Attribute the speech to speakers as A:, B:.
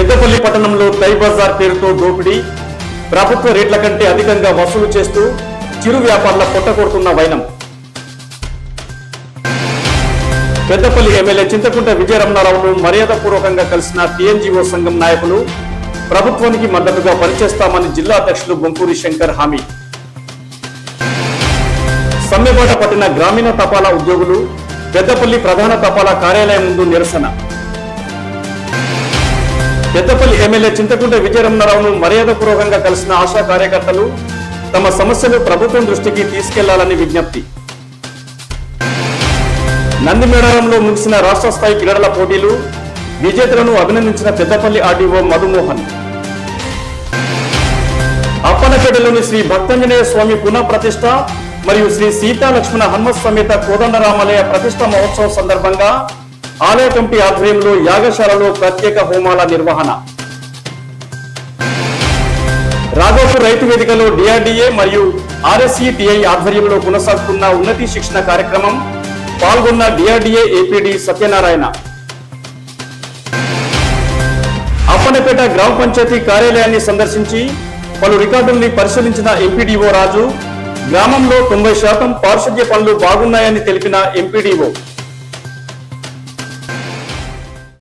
A: పెద్దపల్లి పట్టణంలో టై బజార్ పేరుతో దోపిడీ ప్రభుత్వ రేట్ల కంటే అధికంగా వసూలు చేస్తూ చిరు వ్యాపారుల పొట్టకొడుతున్న వైనం పెద్దపల్లి ఎమ్మెల్యే చింతకుంట విజయరమణారావును మర్యాదపూర్వకంగా కలిసిన టీఎన్జీఓ సంఘం నాయకులు ప్రభుత్వానికి మద్దతుగా పనిచేస్తామని జిల్లా అధ్యక్షులు బొంకూరి శంకర్ హామీ సమ్మెబాట పట్టిన గ్రామీణ తపాలా ఉద్యోగులు పెద్దపల్లి ప్రధాన తపాలా కార్యాలయం ముందు నిరసన పెద్దపల్లి ఎమ్మెల్యే చింతకుంట విజయరమణారావును మర్యాదపూర్వకంగా కలిసిన ఆశా కార్యకర్తలు తమ సమస్యలు ప్రభుత్వం దృష్టికి తీసుకెళ్లాలని విజ్ఞప్తి నందిమేడారంలో ముగిసిన రాష్ట్ర స్థాయి క్రీడల పోటీలు విజేతలను అభినందించిన పెద్దపల్లి ఆర్డీఓ మధుమోహన్ అప్పనపేటలోని శ్రీ భక్తాంజనేయ స్వామి పునః ప్రతిష్ట మరియు శ్రీ సీతా లక్ష్మణ హనుమత్ సమేత కోదండరామాలయ ప్రతిష్ట మహోత్సవం సందర్భంగా ఆలయ కమిటీ ఆధ్వర్యంలో యాగశాలలో ప్రత్యేక హోమాల నిర్వహణ రాఘోపూర్ రైతు వేదికలో డిఆర్డీఏ మరియు ఆర్ఎస్ఈ టిఐ ఆధ్వర్యంలో కొనసాగుతున్న ఉన్నతి శిక్షణ కార్యక్రమం పాల్గొన్న డిఆర్డీఏ ఏపీడీ సత్యనారాయణ అప్పనపేట గ్రామ పంచాయతీ కార్యాలయాన్ని సందర్శించి పలు రికార్డుల్ని పరిశీలించిన ఎంపీడీఓ రాజు గ్రామంలో తొంభై శాతం పారిశుద్ధ్య పనులు బాగున్నాయని తెలిపిన ఎంపీడీఓ